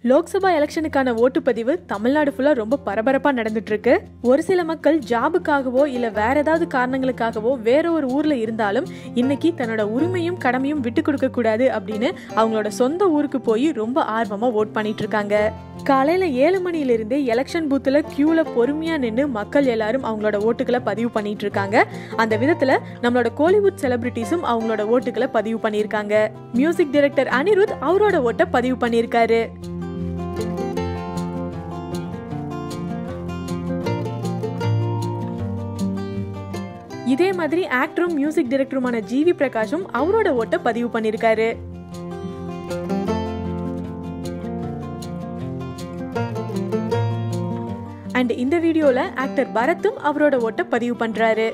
லோக்சபா எலெக்ஷனுக்கான ஓட்டுப்பதிவு தமிழ்நாடு ஃபுல்லா ரொம்ப பரபரப்பா நடந்துட்டு இருக்கு ஒரு சில மக்கள் ஜாபுக்காகவோ இல்ல வேற ஏதாவது காரணங்களுக்காகவோ வேற ஒரு ஊர்ல இருந்தாலும் இன்னைக்கு தன்னோட உரிமையும் கடமையும் விட்டு கொடுக்க கூடாது அப்படின்னு அவங்களோட சொந்த ஊருக்கு போய் ரொம்ப ஆர்வமா ஓட் பண்ணிட்டு இருக்காங்க காலையில ஏழு மணில இருந்தே எலெக்ஷன் பூத்துல கியூல பொறுமையா நின்று மக்கள் எல்லாரும் அவங்களோட ஓட்டுகளை பதிவு பண்ணிட்டு இருக்காங்க அந்த விதத்துல நம்மளோட கோலிவுட் செலிபிரிட்டிஸும் அவங்களோட ஓட்டுகளை பதிவு பண்ணியிருக்காங்க மியூசிக் டைரக்டர் அனிருத் அவரோட ஓட்டை பதிவு பண்ணியிருக்காரு இதே மாதிரி ஆக்டரும் மியூசிக் டைரக்டருமான ஜிவி பிரகாஷும் அவரோட ஓட்டை பதிவு பண்ணியிருக்காரு அண்ட் இந்த வீடியோல ஆக்டர் பரத்தும் அவரோட ஓட்டை பதிவு பண்றாரு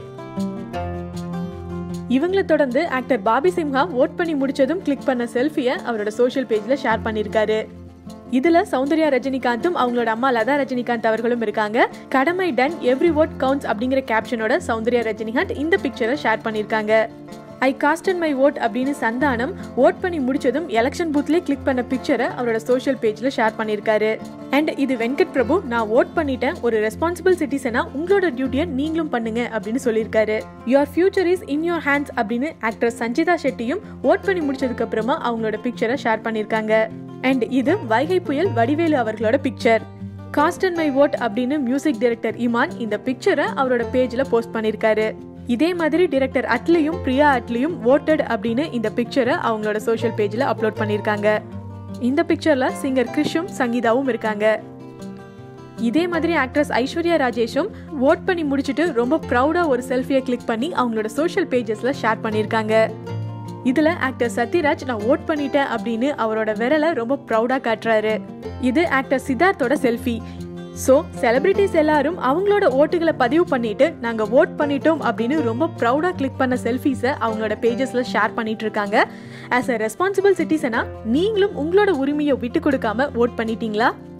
இவங்களை தொடர்ந்து ஆக்டர் பாபி சிம்ஹா ஓட் பண்ணி முடிச்சதும் கிளிக் பண்ண செல்ஃபியை அவரோட சோஷியல் பேஜ்ல ஷேர் பண்ணியிருக்காரு இதுல சௌந்தர்யா ரஜினிகாந்தும் அவங்களோட அம்மா லதா ரஜினிகாந்த் அவர்களும் இருக்காங்க கடமை டன் எவ்ரி ஓட் கவுண்ட்ஸ் அப்படிங்கிற கேப்ஷனோட சௌந்தர்யா ரஜினிகாந்த் இந்த பிக்சரை ஷேர் பண்ணியிருக்காங்க ஐ காஸ்டன் மை ஓட் அப்படின்னு சந்தானம் ஓட் பண்ணி முடிச்சதும் எலெக்ஷன் பூத்லேயே கிளிக் பண்ண பிக்சரை அவரோட சோஷியல் பேஜ்ல ஷேர் பண்ணியிருக்காரு அண்ட் இது வெங்கட் பிரபு நான் ஓட் பண்ணிட்டேன் ஒரு ரெஸ்பான்சிபிள் சிட்டிசனா உங்களோட டியூட்டியை நீங்களும் பண்ணுங்க அப்படின்னு சொல்லியிருக்காரு your future is in your hands அப்படின்னு ஆக்ட்ரஸ் சஞ்சிதா ஷெட்டியும் ஓட் பண்ணி முடிச்சதுக்கு அப்புறமா அவங்களோட பிக்சரை ஷேர் பண்ணியிருக்காங்க அண்ட் இது வைகை புயல் வடிவேலு அவர்களோட picture cast and my vote அப்படின்னு மியூசிக் டைரக்டர் இமான் இந்த பிக்சரை அவரோட பேஜ்ல போஸ்ட் பண்ணியிருக்காரு இதே மாதிரி டைரக்டர் அட்லியும் பிரியா அட்லியும் ஓட்டட் அப்படின்னு இந்த பிக்சரை அவங்களோட சோஷியல் பேஜ்ல அப்லோட் பண்ணியிருக்காங்க இந்த பிக்சர்ல சிங்கர் கிறிஷும் சங்கீதாவும் இருக்காங்க இதே மாதிரி ஆக்ட்ரஸ் ஐஸ்வர்யா ராஜேஷும் ஓட் பண்ணி முடிச்சுட்டு ரொம்ப ப்ரௌடா ஒரு செல்ஃபியை கிளிக் பண்ணி அவங்களோட சோஷியல் பேஜஸ்ல ஷேர் பண்ணியிருக்காங்க இதுல ஆக்டர் சத்யராஜ் நான் ஓட் பண்ணிட்டேன் அப்படின்னு அவரோட விரலை ரொம்ப ப்ரௌடா காட்டுறாரு இது ஆக்டர் சித்தார்த்தோட செல்ஃபி ஸோ செலிபிரிட்டிஸ் எல்லாரும் அவங்களோட ஓட்டுகளை பதிவு பண்ணிட்டு நாங்க ஓட் பண்ணிட்டோம் அப்படின்னு ரொம்ப ப்ரௌடா கிளிக் பண்ண செல்ஃபீஸை அவங்களோட பேஜஸ்ல ஷேர் பண்ணிட்டு இருக்காங்க ஆஸ் அ ரெஸ்பான்சிபிள் சிட்டிசனா நீங்களும் உங்களோட உரிமையை விட்டு கொடுக்காம ஓட் பண்ணிட்டீங்களா